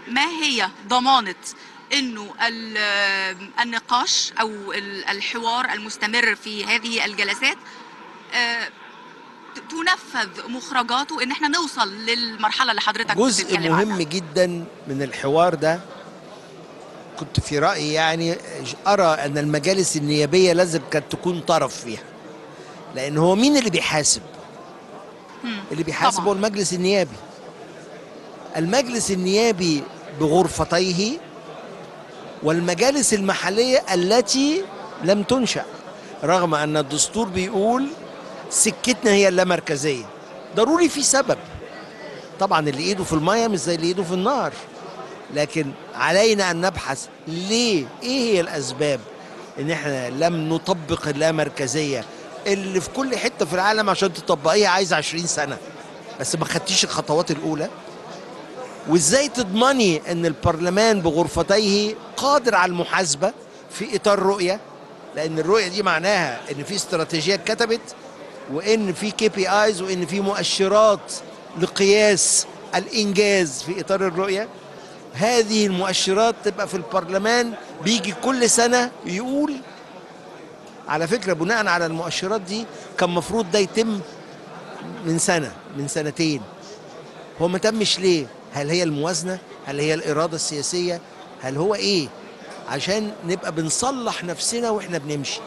ما هي ضمانة انه ال- النقاش او ال- الحوار المستمر في هذه الجلسات آه، ت- تنفذ مخرجاته ان احنا نوصل للمرحله اللي حضرتك جزء بتتكلم مهم عنها. جدا من الحوار ده كنت في رأيي يعني أرى أن المجالس النيابية لازم كانت تكون طرف فيها لأن هو مين اللي بيحاسب؟ مم. اللي بيحاسب طبعاً. هو المجلس النيابي المجلس النيابي بغرفتيه والمجالس المحلية التي لم تنشأ رغم أن الدستور بيقول سكتنا هي اللامركزية ضروري في سبب طبعا اللي ايده في المية مش زي اللي ايده في النار لكن علينا أن نبحث ليه إيه هي الأسباب إن إحنا لم نطبق اللامركزية اللي في كل حتة في العالم عشان تطبقيها عايزة 20 سنة بس ما خدتيش الخطوات الأولى وإزاي تضمني إن البرلمان بغرفتيه قادر على المحاسبة في إطار رؤية لأن الرؤية دي معناها إن في استراتيجية اتكتبت وإن في كي بي آيز وإن في مؤشرات لقياس الإنجاز في إطار الرؤية هذه المؤشرات تبقى في البرلمان بيجي كل سنة يقول على فكرة بناء على المؤشرات دي كان مفروض ده يتم من سنة من سنتين هو ما تمش ليه هل هي الموازنة هل هي الإرادة السياسية هل هو إيه عشان نبقى بنصلح نفسنا وإحنا بنمشي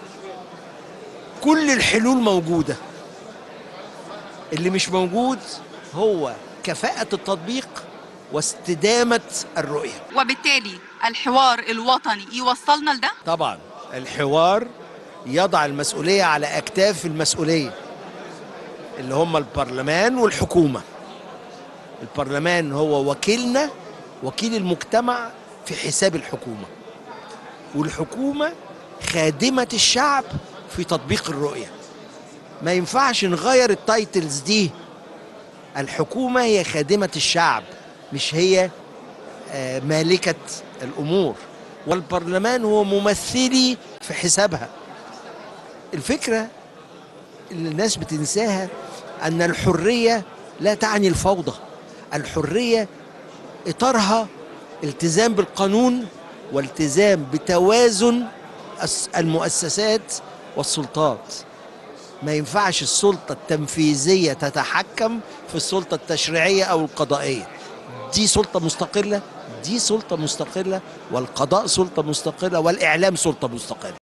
كل الحلول موجودة اللي مش موجود هو كفاءة التطبيق واستدامة الرؤية وبالتالي الحوار الوطني يوصلنا لده طبعا الحوار يضع المسؤولية على أكتاف المسؤولية اللي هم البرلمان والحكومة البرلمان هو وكيلنا وكيل المجتمع في حساب الحكومة والحكومة خادمة الشعب في تطبيق الرؤية ما ينفعش نغير التايتلز دي الحكومة هي خادمة الشعب مش هي آه، مالكة الأمور والبرلمان هو ممثلي في حسابها الفكرة اللي الناس بتنساها أن الحرية لا تعني الفوضى الحرية إطارها التزام بالقانون والتزام بتوازن الس- المؤسسات والسلطات ما ينفعش السلطة التنفيذية تتحكم في السلطة التشريعية أو القضائية دي سلطة مستقلة دي سلطة مستقلة والقضاء سلطة مستقلة والإعلام سلطة مستقلة